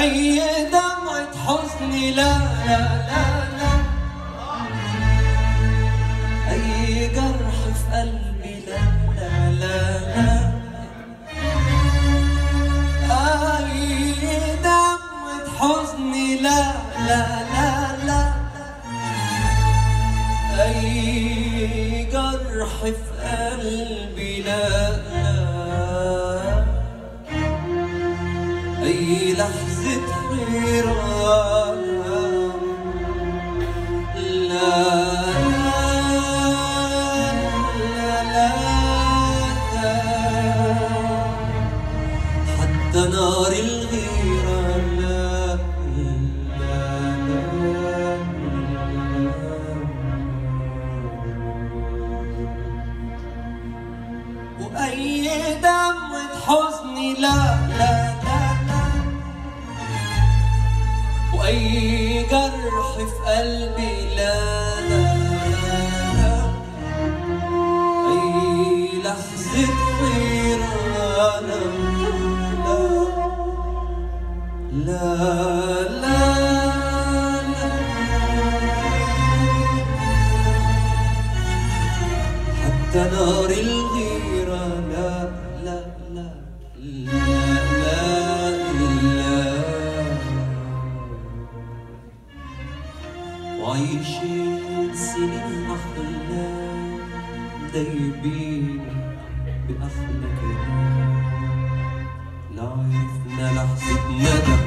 أي دمعة حزن لا لا لا لا أي جرح في قلبي لا لا لا لا أي دمعة حزن لا لا لا لا أي جرح في قلبي لا لا أي لحظة حيرة لا لا لا لا حتى نار الغيرة لا لا لا وأي دمعة حزن لا لا لا لا وأي جرح في قلبي لا لا لا أي لحظة حيرة لا لا لا لا حتى نار الغيرة لا لا لا لا لا لا وعايشين سنين أحلام دايبين بأحلى كلام لا عرفنا لحظة ندم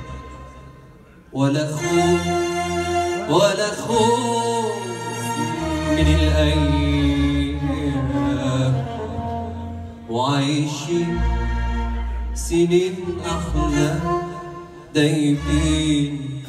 ولا خوف ولا خوف من الأيام وعايشين سنين أحلى دايبين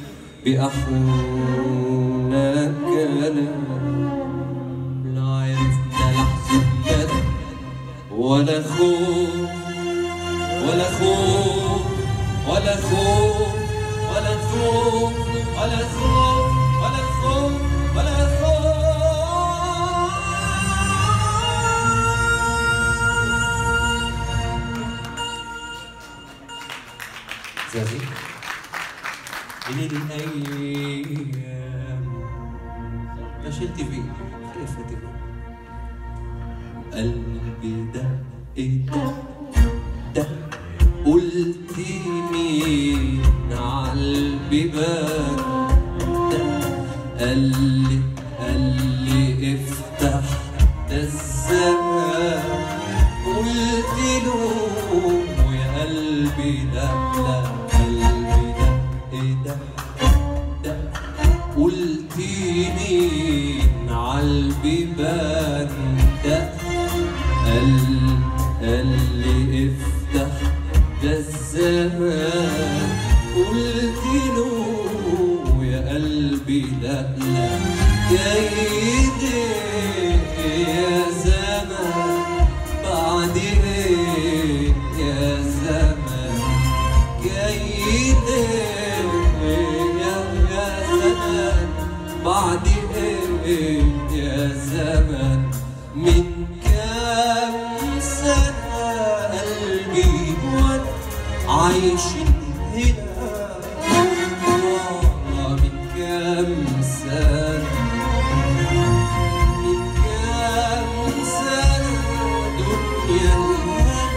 بأحلى كلام لا عرفنا لحظة ندم ولا خوف ولا خوف ولا خوف ولا خوف ولا خوف ولا خوف ولا خوف زازي من الأيام فشلت فيه خلفتي فيه قلبي دق دق دق قلت مين عالبيبان دق قال لي قال لي افتح ده الزمان قلت له يا قلبي لا لا قلبي دق دق دق قلت مين عالبيبان دق قال قال لي افتح ده الزمان قلت له يا قلبي لا لا جاي يا زمان بعد ايه يا زمان جاي يا يا زمان بعد ايه يا زمان من كام سنة قلبي وانا عايش هنا والله من كام سنة من كام سنة دنيا الهنا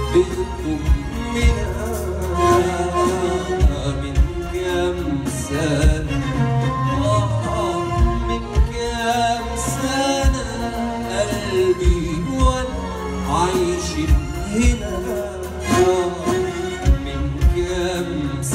بتطمنا من كام سنة آه، من كام سنة قلبي وانا عايش هنا آه، من كام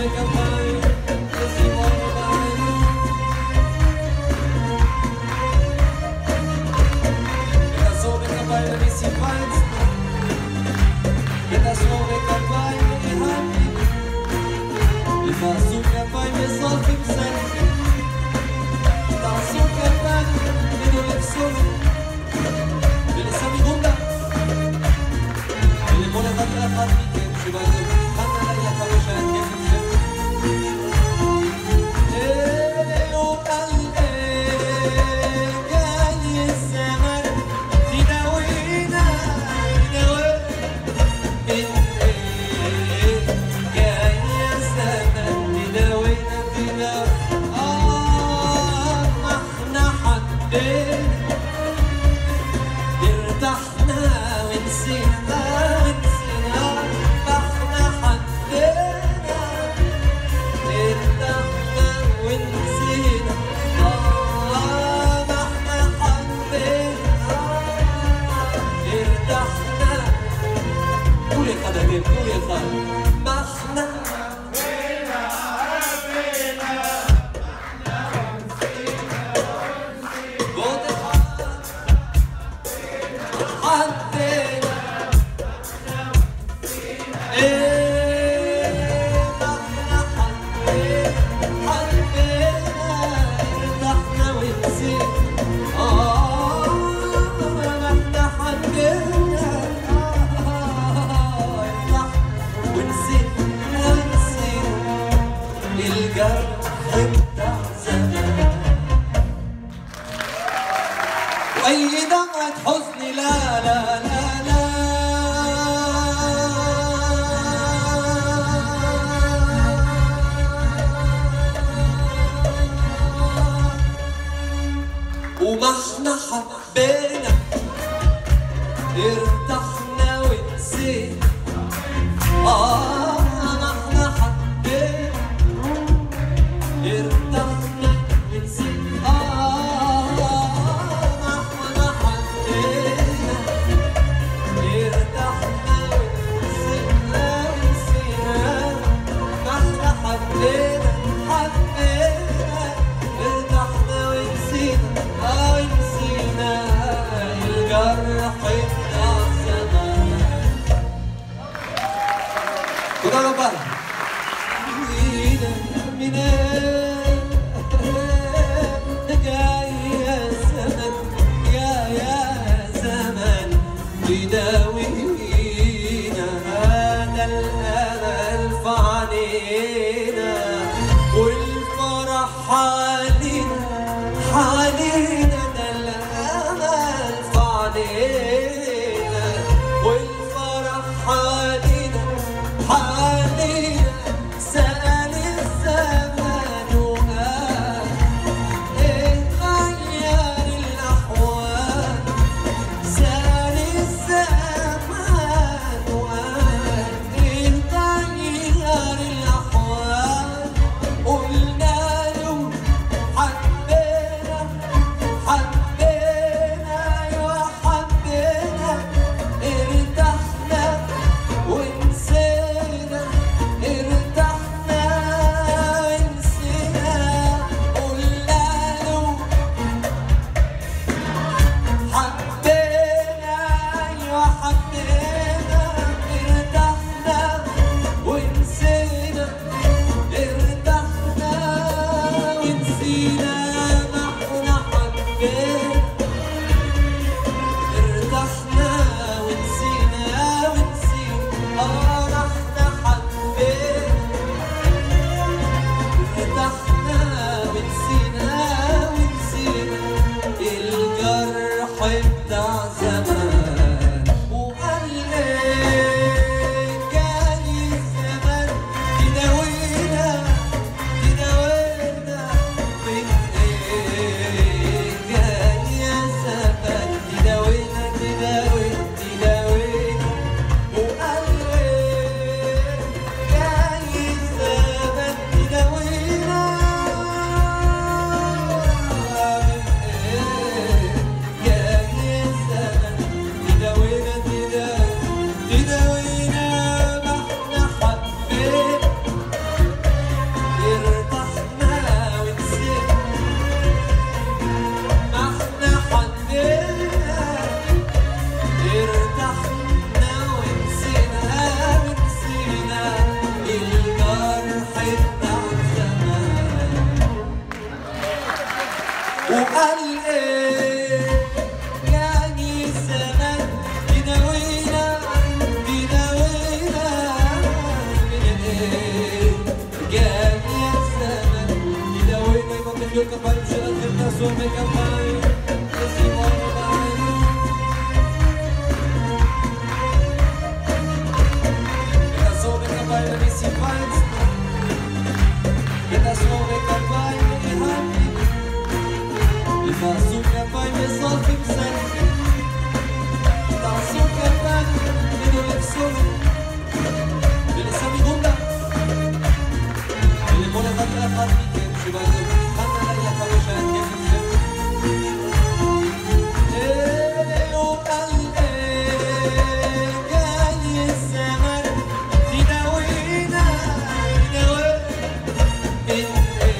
الزمن وقال ايه جاني الزمان يداوينا يداوينا من ايه جاني الزمان يداوينا يبقى تحيو الكفاية مشغل في الناس ومي كفاية Let me see vibes. Get us all make a vibe, be happy. Faço capaz de só fixar Faço capaz de não levar solo Ele sabe bunda Ele pode fazer a parte que ele se vai Manda lá e a cabeça que ele se Eu قلبي قال الزمن تداوينا تداوينا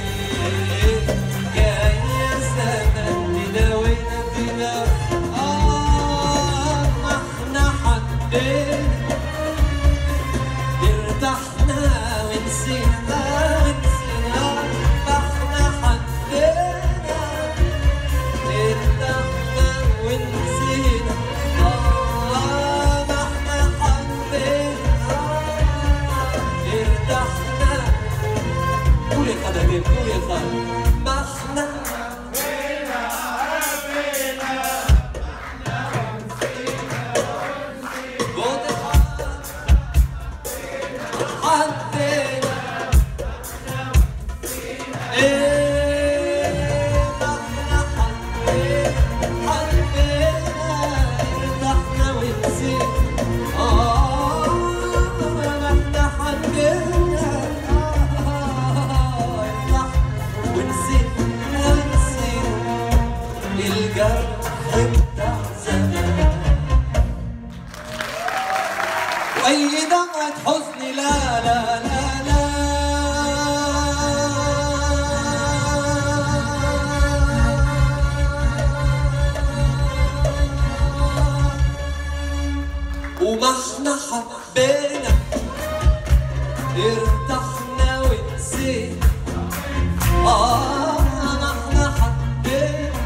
ارتحنا قول يا خدمين قول يا خدمين ما احنا حدينا ايه ما احنا حدينا حدينا ارتحنا ونسينا اه ما احنا حدينا اه ارتحنا ونسينا ونسينا الجرح بتاع زمان واي دمعة حزن لا لا لا لا وما احنا حبينا ارتحنا ونسينا اه ما احنا حبينا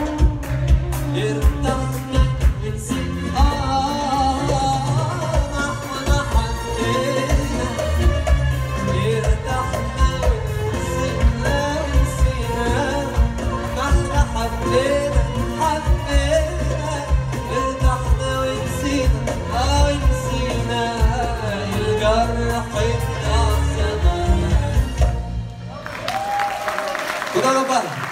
ارتحنا ونسينا آه ما احنا حبينا ارتحنا ونسينا ونسينا ما احنا حبينا حبينا ارتحنا ونسينا اه ونسينا الجرح بتاع زمان تודה רבה.